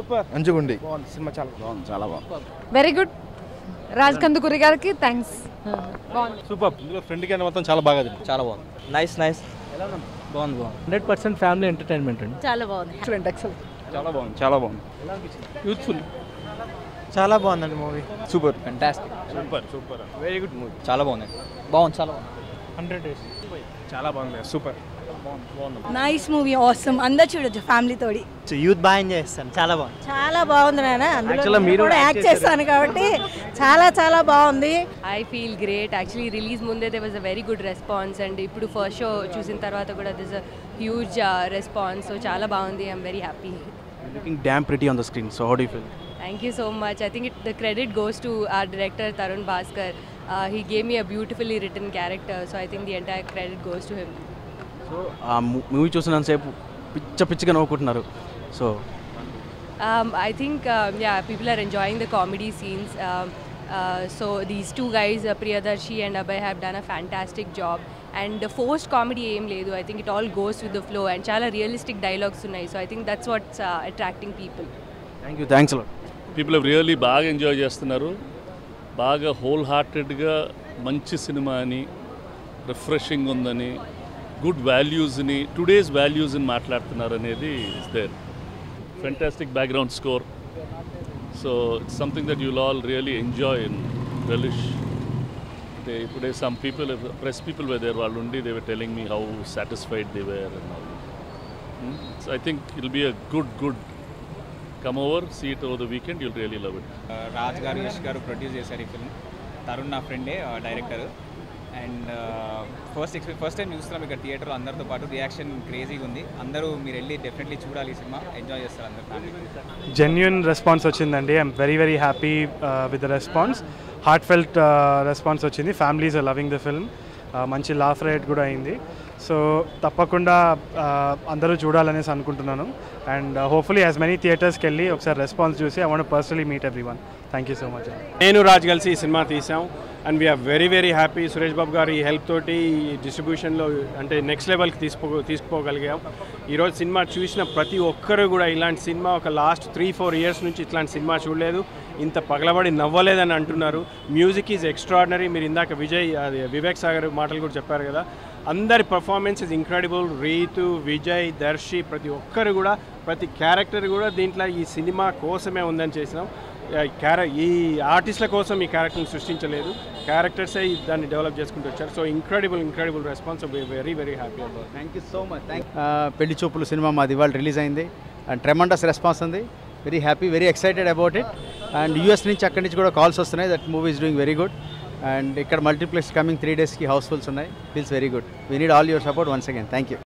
Super మంచిగుండి బాగుంది cinema చాలా బాగుంది చాలా బాగుంది వెరీ గుడ్ రాజ్ కందుకూరి గారికి థ్యాంక్స్ బాగుంది సూపర్ ఇందులో ఫ్రెండ్ క్యాండ్ మొత్తం చాలా బాగా జరిగింది చాలా బాగుంది నైస్ నైస్ బాగుంది బాగుంది హండ్రెడ్ పర్సెంట్ ఫ్యామిలీ ఎంటర్టైన్మెంట్ అండి చాలా బాగుంది ఎక్సలెంట్ ఎక్సలెంట్ చాలా బాగుంది చాలా బాగుంది యూత్ఫుల్ చాలా బాగుందండి movie super fantastic super super very good movie చాలా బాగుంది బాగుంది చాలా బాగుంది హండ్రెడ్ డేస్ చాలా బాగుంది సూపర్ నైస్ మూవీ ఆసమ్ అందరు చూడొచ్చు ఫ్యామిలీ తోడి యూత్ బాగా ఎంజాయ్ చేస్తాను చాలా బాగుంది చాలా బాగుంది నాన్న అందులో Actually, నేను మీరు కూడా act యాక్ట్ చేస్తాను కాబట్టి చాలా చాలా బాగుంది I feel great actually release ముందే they was a very good response and ఇప్పుడు ఫస్ట్ షో చూసిన తర్వాత కూడా this a huge response so చాలా బాగుంది I'm very happy looking damn pretty on the screen so how do feel thank you so much I think it the credit goes to our director Tarun Bhaskar he gave me a beautifully written character so I think the entire credit goes to him so ఆ movie చూసినంతసేపు పిచ్చ పిచ్చిగా నవ్వుకుంటున్నారు so Um, I think um, yeah, people are enjoying the comedy scenes. Um, uh, so these two guys, uh, Priyadarshi and Abhay, have done a fantastic job. And the forced comedy aim లేదు I think it all goes with the flow and చాలా realistic dialogues ఉన్నాయి so I think that's what's uh, attracting people. Thank you thanks lot people really బాగా enjoy చేస్తున్నారు బాగా whole హార్టెడ్గా మంచి cinema అని refreshing ఉందని good వాల్యూస్ని టుడేస్ వాల్యూస్ని మాట్లాడుతున్నారు అనేది is there fantastic background score so it's something that you'll all really enjoy in relish అంటే ఇప్పుడే some people press people where వాళ్ళు ఉండి they were telling me how satisfied they were so I think it'll be a good good come over see it over the weekend you'll really love it Raj garu Yash గారు produce చేశారు ఈ film Tarun నా ఫ్రెండే director and first ఎక్స్పీ first time చూస్తున్నాం ఇక్కడ థియేటర్లో అందరితో పాటు రియాక్షన్ క్రేజీగా ఉంది అందరూ మీరు వెళ్ళి డెఫినెట్లీ చూడాలి ఈ సినిమా ఎంజాయ్ చేస్తారు అందరు ఫ్యామిలీ జెన్యున్ రెస్పాన్స్ వచ్చిందండి I'm very very happy with the response heartfelt response వచ్చింది families are loving the film మంచి లాఫ్ రేట్ కూడా అయింది సో తప్పకుండా uh, అందరూ చూడాలనేసి అనుకుంటున్నాను అండ్ హోప్ఫుల్లీ యాజ్ మెనీ థియేటర్స్కి వెళ్ళి ఒకసారి రెస్పాన్స్ చూసి I want personally meet everyone thank you so much నేను రాజ్ కలిసి ఈ సినిమా తీసాం and we're very very happy Suresh Babu garu ఈ హెల్ప్ తోటి ఈ డిస్ట్రిబ్యూషన్లో అంటే నెక్స్ట్ లెవెల్కి తీసుకో తీసుకుపోగలిగాం ఈరోజు సినిమా చూసిన ప్రతి ఒక్కరు కూడా ఇలాంటి సినిమా ఒక లాస్ట్ త్రీ ఫోర్ ఇయర్స్ నుంచి ఇట్లాంటి సినిమా చూడలేదు ఇంత పగలబడి నవ్వలేదని అంటున్నారు మ్యూజిక్ ఈజ్ ఎక్స్ట్రాడినరీ మీరు ఇందాక విజయ్ అది వివేక్ సాగర్ మాటలు కూడా చెప్పారు కదా అందరి performance is incredible Ritu Vijay Darshi ప్రతి ఒక్కరు కూడా ప్రతి క్యారెక్టర్ కూడా దీంట్లో ఈ సినిమా కోసమే ఉందని చేసినాం క్యార ఈ ఆర్టిస్టుల కోసం ఈ క్యారెక్టర్ని సృష్టించలేదు క్యారెక్టర్సే దాన్ని డెవలప్ చేసుకుంటూ వచ్చారు so incredible incredible response very very happy about thank you so much thank Pelli Choopulu సినిమా మాది ఇవాళ రిలీజ్ అయింది అండ్ ట్రెమండస్ రెస్పాన్స్ ఉంది very happy very excited about it and US నుంచి అక్కడి నుంచి కూడా కాల్స్ వస్తున్నాయి that movie is doing very good and ఇక్కడ మల్టీప్లెక్స్ కమింగ్ త్రీ డేస్కి హౌస్ఫుల్స్ ఉన్నాయి feels very good we need all your support once again thank you